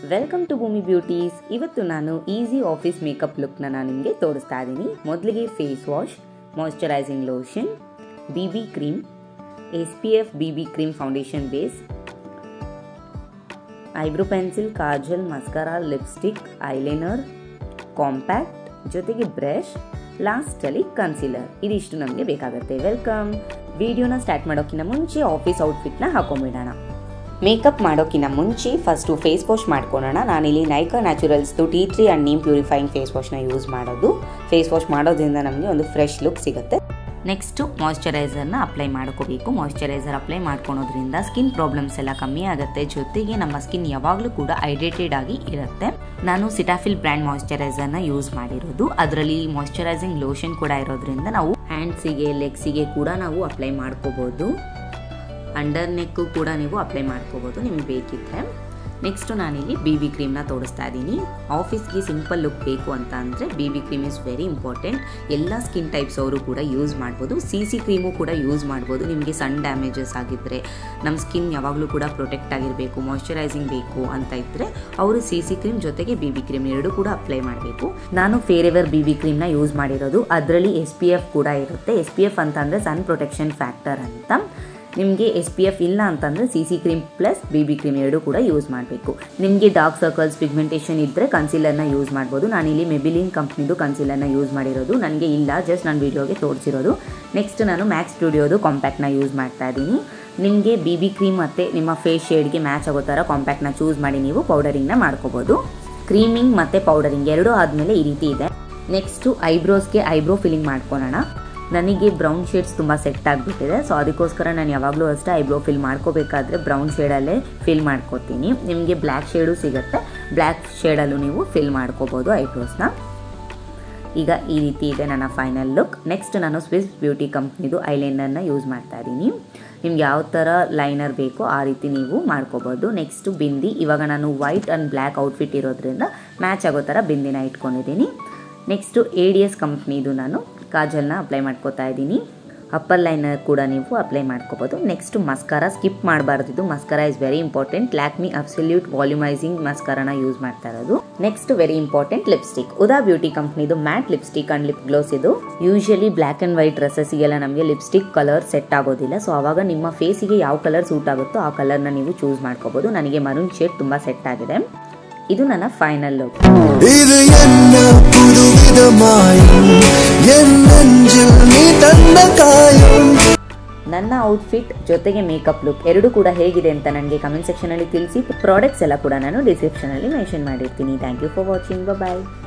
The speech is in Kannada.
ವೆಲ್ಕಮ್ ಟು ಭೂಮಿ ಬ್ಯೂಟೀಸ್ ಇವತ್ತು ನಾನು ಈಸಿ ಆಫೀಸ್ ಮೇಕಪ್ ಲುಕ್ನ ನಾನು ನಿಮಗೆ ತೋರಿಸ್ತಾ ಇದ್ದೀನಿ ಮೊದಲಿಗೆ face wash moisturising lotion B B cream S P F B B cream foundation base eyebrow pencil kajal mascara lipstick eyeliner compact ಜೊತೆಗೆ ಬ್ರಷ್ ಲಾಸ್ಟಲ್ಲಿ ಕನ್ಸಿಲರ್ ಇದಿಷ್ಟು ನಮಗೆ ಬೇಕಾಗುತ್ತೆ ವೆಲ್ಕಮ್ ವಿಡಿಯೋನ ಸ್ಟಾರ್ಟ್ ಮಾಡೋಕ್ಕಿಂತ ಮುಂಚೆ ಆಫೀಸ್ ಔಟ್ಫಿಟ್ನ ಹಾಕೊಂಬಿಡೋಣ ಮೇಕಪ್ ಮಾಡೋಕ್ಕಿಂತ ಮುಂಚೆ ಫಸ್ಟು ಫೇಸ್ ವಾಶ್ ಮಾಡ್ಕೊಳ್ಳೋಣ ನಾನಿಲ್ಲಿ ನೈಕಾ ನ್ಯಾಚುರಲ್ಸ್ದು tea tree and neem purifying face ವಾಶ್ನ ಯೂಸ್ ಮಾಡೋದು ಫೇಸ್ ವಾಶ್ ಮಾಡೋದ್ರಿಂದ ನಮಗೆ ಒಂದು ಫ್ರೆಶ್ ಲುಕ್ ಸಿಗುತ್ತೆ ನೆಕ್ಸ್ಟು ಮಾಯ್ಶ್ಚರೈಸರ್ನ ಅಪ್ಲೈ ಮಾಡ್ಕೋಬೇಕು ಮಾಯ್ಶ್ಚರೈಸರ್ ಅಪ್ಲೈ ಮಾಡ್ಕೊಳೋದ್ರಿಂದ ಸ್ಕಿನ್ ಪ್ರಾಬ್ಲಮ್ಸ್ ಎಲ್ಲ ಕಮ್ಮಿ ಆಗುತ್ತೆ ಜೊತೆಗೆ ನಮ್ಮ ಸ್ಕಿನ್ ಯಾವಾಗಲೂ ಕೂಡ ಹೈಡ್ರೇಟೆಡ್ ಆಗಿ ಇರುತ್ತೆ ನಾನು ಸಿಟಾಫಿಲ್ ಬ್ರ್ಯಾಂಡ್ ಮಾಯ್ಶ್ಚರೈಸರ್ನ ಯೂಸ್ ಮಾಡಿರೋದು ಅದರಲ್ಲಿ ಮಾಯ್ಶ್ಚರೈಸಿಂಗ್ ಲೋಷನ್ ಕೂಡ ಇರೋದ್ರಿಂದ ನಾವು ಹ್ಯಾಂಡ್ಸಿಗೆ ಲೆಗ್ಸಿಗೆ ಕೂಡ ನಾವು ಅಪ್ಲೈ ಮಾಡ್ಕೋಬೋದು ಅಂಡರ್ ನೆಕ್ಕು ಕೂಡ ನೀವು ಅಪ್ಲೈ ಮಾಡ್ಕೋಬೋದು ನಿಮಗೆ ಬೇಕಿದ್ದರೆ ನೆಕ್ಸ್ಟು ನಾನಿಲ್ಲಿ ಬಿ ಬಿ ಕ್ರೀಮ್ನ ತೋರಿಸ್ತಾ ಇದ್ದೀನಿ ಆಫೀಸ್ಗೆ ಸಿಂಪಲ್ ಲುಕ್ ಬೇಕು ಅಂತ ಅಂದರೆ B B cream is very important ಎಲ್ಲ ಸ್ಕಿನ್ ಟೈಪ್ಸ್ ಅವರು ಕೂಡ ಯೂಸ್ ಮಾಡ್ಬೋದು ಸಿ ಸಿ ಕ್ರೀಮು ಕೂಡ ಯೂಸ್ ಮಾಡ್ಬೋದು ನಿಮಗೆ ಸನ್ ಡ್ಯಾಮೇಜಸ್ ಆಗಿದ್ದರೆ ನಮ್ಮ ಸ್ಕಿನ್ ಯಾವಾಗಲೂ ಕೂಡ ಪ್ರೊಟೆಕ್ಟ್ ಆಗಿರಬೇಕು ಮಾಯ್ಶ್ಚರೈಸಿಂಗ್ ಬೇಕು ಅಂತ ಇದ್ದರೆ ಅವರು ಸಿ ಸಿ ಕ್ರೀಮ್ ಜೊತೆಗೆ ಬಿ ಬಿ ಕ್ರೀಮ್ ಎರಡು ಕೂಡ ಅಪ್ಲೈ ಮಾಡಬೇಕು ನಾನು ಫೇರೆವರ್ ಬಿ ಬಿ ಕ್ರೀಮ್ನ ಯೂಸ್ ಮಾಡಿರೋದು ಅದರಲ್ಲಿ ಎಸ್ ಪಿ ಎಫ್ ಕೂಡ ಇರುತ್ತೆ ಎಸ್ ಪಿ ಎಫ್ ಅಂತ ಅಂದರೆ ಸನ್ ಪ್ರೊಟೆಕ್ಷನ್ ಫ್ಯಾಕ್ಟರ್ ಅಂತ ನಿಮಗೆ ಎಸ್ ಪಿ ಎಫ್ ಇಲ್ಲ ಅಂತಂದರೆ C C cream plus B B cream ಎರಡು ಕೂಡ ಯೂಸ್ ಮಾಡಬೇಕು ನಿಮಗೆ ಡಾರ್ಕ್ ಸರ್ಕಲ್ಸ್ ಪಿಗ್ಮೆಂಟೇಷನ್ ಇದ್ದರೆ ಕನ್ಸಿಲರ್ನ ಯೂಸ್ ಮಾಡ್ಬೋದು ನಾನಿಲ್ಲಿ ಮೆಬಿಲಿನ್ ಕಂಪ್ನಿದು ಕನ್ಸಿಲರ್ನ ಯೂಸ್ ಮಾಡಿರೋದು ನನಗೆ ಇಲ್ಲ ಜಸ್ಟ್ ನಾನು ವೀಡಿಯೋಗೆ ತೋರಿಸಿರೋದು ನೆಕ್ಸ್ಟ್ ನಾನು ಮ್ಯಾಕ್ಸ್ ಸ್ಟುಡಿಯೋದು ಕಾಂಪ್ಯಾಕ್ಟ್ನ ಯೂಸ್ ಮಾಡ್ತಾ ಇದ್ದೀನಿ ನಿಮಗೆ ಬಿ ಬಿ ಕ್ರೀಮ್ ಮತ್ತು ನಿಮ್ಮ ಫೇಸ್ ಶೇಡ್ಗೆ ಮ್ಯಾಚ್ ಆಗೋ ಥರ ಕಾಂಪ್ಯಾಕ್ಟ್ನ ಚೂಸ್ ಮಾಡಿ ನೀವು ಪೌಡರಿಂಗ್ನ ಮಾಡ್ಕೋಬೋದು ಕ್ರೀಮಿಂಗ್ ಮತ್ತು ಪೌಡರಿಂಗ್ ಎರಡೂ ಆದಮೇಲೆ ಈ ರೀತಿ ಇದೆ ನೆಕ್ಸ್ಟು ಐಬ್ರೋಸ್ಗೆ ಐಬ್ರೋ ಫಿಲ್ಲಿಂಗ್ ಮಾಡ್ಕೊಳ್ಳೋಣ ನನಗೆ ಬ್ರೌನ್ ಶೇಡ್ಸ್ ತುಂಬ ಸೆಟ್ ಆಗಿಬಿಟ್ಟಿದೆ ಸೊ ಅದಕ್ಕೋಸ್ಕರ ನಾನು ಯಾವಾಗಲೂ ಅಷ್ಟೇ ಐಬ್ರೋ ಫಿಲ್ ಮಾಡ್ಕೋಬೇಕಾದ್ರೆ ಬ್ರೌನ್ ಶೇಡಲ್ಲೇ ಫಿಲ್ ಮಾಡ್ಕೋತೀನಿ ನಿಮಗೆ ಬ್ಲ್ಯಾಕ್ ಶೇಡು ಸಿಗುತ್ತೆ ಬ್ಲ್ಯಾಕ್ ಶೇಡಲ್ಲೂ ನೀವು ಫಿಲ್ ಮಾಡ್ಕೋಬೋದು ಐಬ್ರೋಸ್ನ ಈಗ ಈ ರೀತಿ ಇದೆ ನನ್ನ ಫೈನಲ್ ಲುಕ್ ನೆಕ್ಸ್ಟ್ ನಾನು ಸ್ವಿಸ್ ಬ್ಯೂಟಿ ಕಂಪ್ನಿದು ಐಲೈನರ್ನ ಯೂಸ್ ಮಾಡ್ತಾ ಇದ್ದೀನಿ ನಿಮ್ಗೆ ಯಾವ ಥರ ಲೈನರ್ ಬೇಕೋ ಆ ರೀತಿ ನೀವು ಮಾಡ್ಕೋಬೋದು ನೆಕ್ಸ್ಟು ಬಿಂದಿ ಇವಾಗ ನಾನು ವೈಟ್ ಆ್ಯಂಡ್ ಬ್ಲ್ಯಾಕ್ ಔಟ್ಫಿಟ್ ಇರೋದ್ರಿಂದ ಮ್ಯಾಚ್ ಆಗೋ ಥರ ಬಿಂದಿನ ಇಟ್ಕೊಂಡಿದ್ದೀನಿ ನೆಕ್ಸ್ಟು ಎ ಡಿ ಎಸ್ ಕಂಪ್ನಿದು ನಾನು ಕಾಜಲ್ನ ಅಪ್ಲೈ ಮಾಡ್ಕೋತಾ ಇದ್ದೀನಿ ಅಪ್ಪರ್ ಲೈನರ್ ಕೂಡ ನೀವು ಅಪ್ಲೈ ಮಾಡ್ಕೋಬೋದು ನೆಕ್ಸ್ಟ್ ಮಸ್ಕಾರ ಸ್ಕಿಪ್ ಮಾಡಬಾರ್ದು ಇದು mascara is very important Lakme absolute volumising ಮಸ್ಕಾರನ ಯೂಸ್ ಮಾಡ್ತಾ ಇರೋದು ನೆಕ್ಸ್ಟ್ ವೆರಿ ಇಂಪಾರ್ಟೆಂಟ್ ಲಿಪ್ಸ್ಟಿಕ್ ಉದಾ ಬ್ಯೂಟಿ ಕಂಪ್ನಿದು matte lipstick and lip gloss ಇದು ಯೂಶಲಿ ಬ್ಲ್ಯಾಕ್ ಆ್ಯಂಡ್ ವೈಟ್ ಡ್ರೆಸ್ಸಸ್ಗೆಲ್ಲ ನಮಗೆ ಲಿಪ್ಸ್ಟಿಕ್ ಕಲರ್ ಸೆಟ್ ಆಗೋದಿಲ್ಲ ಸೊ ಆವಾಗ ನಿಮ್ಮ ಫೇಸಿಗೆ ಯಾವ ಕಲರ್ ಸೂಟ್ ಆಗುತ್ತೋ ಆ ಕಲರ್ನ ನೀವು ಚೂಸ್ ಮಾಡ್ಕೋಬೋದು ನನಗೆ ಮರೂನ್ ಶೇಡ್ ತುಂಬ ಸೆಟ್ ಆಗಿದೆ ಇದು ನನ್ನ ಫೈನಲ್ ಲುಕ್ இது என்ன புதுவித மாயம் என் நெஞ்சில் நீ தந்த காயம் ನನ್ನ ಔಟ್ಫಿಟ್ ಜೊತೆಗೆ ಮೇಕಪ್ ಲುಕ್ ಎರಡು ಕೂಡ ಹೇಗಿದೆ ಅಂತ ನನಗೆ ಕಮೆಂಟ್ ಸೆಕ್ಷನಲ್ಲಿ ತಿಳಿಸಿ ಪ್ರಾಡಕ್ಟ್ಸ್ ಎಲ್ಲ ಕೂಡ ನಾನು ಡಿಸ್ಕ್ರಿಪ್ಷನಲ್ಲಿ ಮೆನ್ಷನ್ ಮಾಡಿರ್ತೀನಿ thank you for watching bye